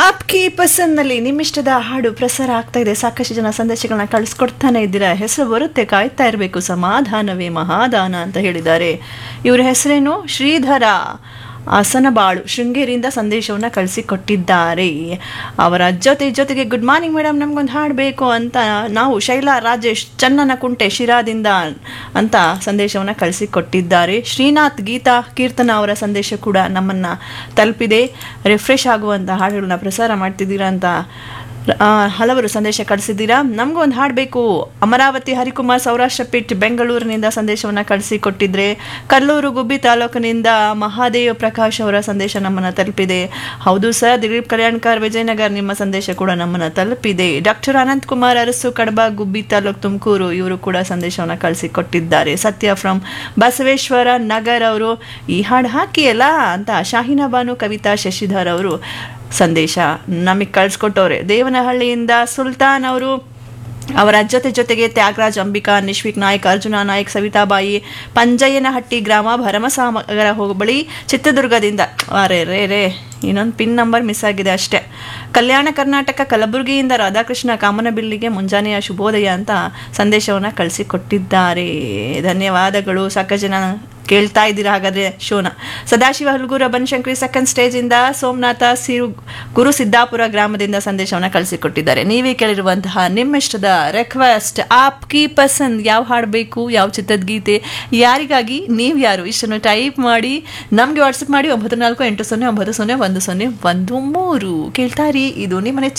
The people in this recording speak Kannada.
ಆಪ್ಕಿ ಪಸಂದ್ನಲ್ಲಿ ನಿಮ್ಮಿಷ್ಟದ ಹಾಡು ಪ್ರಸಾರ ಆಗ್ತಾ ಇದೆ ಸಾಕಷ್ಟು ಜನ ಸಂದೇಶಗಳನ್ನ ಕಳಿಸ್ಕೊಡ್ತಾನೆ ಇದ್ದೀರಾ ಹೆಸರು ಬರುತ್ತೆ ಕಾಯ್ತಾ ಇರಬೇಕು ಸಮಾಧಾನವೇ ಮಹಾದಾನ ಅಂತ ಹೇಳಿದ್ದಾರೆ ಇವರ ಹೆಸರೇನು ಶ್ರೀಧರ ಆಸನಬಾಳು ಶೃಂಗೇರಿಯಿಂದ ಸಂದೇಶವನ್ನು ಕಳಿಸಿಕೊಟ್ಟಿದ್ದಾರೆ ಅವರ ಜೊತೆ ಜೊತೆಗೆ ಗುಡ್ ಮಾರ್ನಿಂಗ್ ಮೇಡಮ್ ನಮ್ಗೊಂದು ಹಾಡು ಬೇಕು ಅಂತ ನಾವು ಶೈಲಾ ರಾಜೇಶ್ ಚನ್ನನ ಕುಂಟೆ ಶಿರಾದಿಂದ ಅಂತ ಸಂದೇಶವನ್ನು ಕಳಿಸಿಕೊಟ್ಟಿದ್ದಾರೆ ಶ್ರೀನಾಥ್ ಗೀತಾ ಕೀರ್ತನ ಅವರ ಸಂದೇಶ ಕೂಡ ನಮ್ಮನ್ನು ತಲುಪಿದೆ ರಿಫ್ರೆಶ್ ಆಗುವಂಥ ಹಾಡುಗಳನ್ನ ಪ್ರಸಾರ ಮಾಡ್ತಿದ್ದೀರಾ ಅಂತ ಆ, ಹಲವರು ಸಂದೇಶ ಕಳಿಸಿದ್ದೀರಾ ನಮಗೂ ಒಂದು ಹಾಡು ಬೇಕು ಅಮರಾವತಿ ಹರಿಕುಮಾರ್ ಸೌರಾಷ್ಟ್ರ ಪಿಟ್ ಬೆಂಗಳೂರಿನಿಂದ ಸಂದೇಶವನ್ನು ಕಳಿಸಿಕೊಟ್ಟಿದ್ರೆ ಕಲ್ಲೂರು ಗುಬ್ಬಿ ತಾಲೂಕಿನಿಂದ ಮಹಾದೇವ ಪ್ರಕಾಶ್ ಅವರ ಸಂದೇಶ ನಮ್ಮನ್ನು ತಲುಪಿದೆ ಹೌದು ಸರ್ ದಿಲೀಪ್ ಕಲ್ಯಾಣ್ಕರ್ ವಿಜಯನಗರ್ ನಿಮ್ಮ ಸಂದೇಶ ಕೂಡ ನಮ್ಮನ್ನು ತಲುಪಿದೆ ಡಾಕ್ಟರ್ ಅನಂತ್ ಕುಮಾರ್ ಅರಸು ಕಡಬ ಗುಬ್ಬಿ ತಾಲೂಕು ತುಮಕೂರು ಇವರು ಕೂಡ ಸಂದೇಶವನ್ನು ಕಳಿಸಿಕೊಟ್ಟಿದ್ದಾರೆ ಸತ್ಯ ಫ್ರಮ್ ಬಸವೇಶ್ವರ ನಗರ್ ಅವರು ಈ ಹಾಡು ಹಾಕಿಯಲ್ಲ ಅಂತ ಶಾಹಿನಾ ಬಾನು ಕವಿತಾ ಶಶಿಧರ್ ಅವರು ಸಂದೇಶ ನಮಗೆ ಕಳಿಸ್ಕೊಟ್ಟವ್ರೆ ದೇವನಹಳ್ಳಿಯಿಂದ ಸುಲ್ತಾನ್ ಅವರು ಅವರ ಜೊತೆ ಜೊತೆಗೆ ತ್ಯಾಗರಾಜ್ ಅಂಬಿಕಾ ನಿಶ್ವಿಕ್ ನಾಯ್ಕ್ ಅರ್ಜುನ ನಾಯ್ಕ್ ಸವಿತಾಬಾಯಿ ಪಂಜಯ್ಯನಹಟ್ಟಿ ಗ್ರಾಮ ಭರಮಸಾಗರ ಹೋಬಳಿ ಚಿತ್ರದುರ್ಗದಿಂದ ಅರೆ ರೇ ರೇ ಇನ್ನೊಂದು ಪಿನ್ ನಂಬರ್ ಮಿಸ್ ಆಗಿದೆ ಅಷ್ಟೇ ಕಲ್ಯಾಣ ಕರ್ನಾಟಕ ಕಲಬುರಗಿಯಿಂದ ರಾಧಾಕೃಷ್ಣ ಕಾಮನಬಿಲ್ಲಿಗೆ ಮುಂಜಾನೆಯ ಶುಭೋದಯ ಅಂತ ಸಂದೇಶವನ್ನು ಕಳಿಸಿಕೊಟ್ಟಿದ್ದಾರೆ ಧನ್ಯವಾದಗಳು ಸಾಕಷ್ಟು ಜನ ಕೇಳ್ತಾ ಇದ್ದೀರಾ ಹಾಗಾದ್ರೆ ಶೋನ ಸದಾಶಿವ ಹುಲ್ಗೂರ ಬನಶಂಕರಿ ಸೆಕೆಂಡ್ ಸ್ಟೇಜ್ ಇಂದ ಸೋಮನಾಥ ಸಿರು ಗುರು ಸಿದ್ದಾಪುರ ಗ್ರಾಮದಿಂದ ಸಂದೇಶವನ್ನು ಕಳಿಸಿಕೊಟ್ಟಿದ್ದಾರೆ ನೀವೇ ಕೇಳಿರುವಂತಹ ನಿಮ್ಮಿಷ್ಟದ ರಿಕ್ವೆಸ್ಟ್ ಆಪ್ ಕಿ ಪಸಂದ್ ಯಾವ ಹಾಡು ಬೇಕು ಯಾವ ಚಿತ್ರದ ಗೀತೆ ಯಾರಿಗಾಗಿ ನೀವು ಯಾರು ಇಷ್ಟನ್ನು ಟೈಪ್ ಮಾಡಿ ನಮಗೆ ವಾಟ್ಸಪ್ ಮಾಡಿ ಒಂಬತ್ತು ನಾಲ್ಕು ಎಂಟು ಸೊನ್ನೆ ಒಂಬತ್ತು ಸೊನ್ನೆ ಒಂದು ಸೊನ್ನೆ ಒಂದು ಮೂರು ಕೇಳ್ತಾ ಇರಿ ಇದು ನಿಮ್ಮ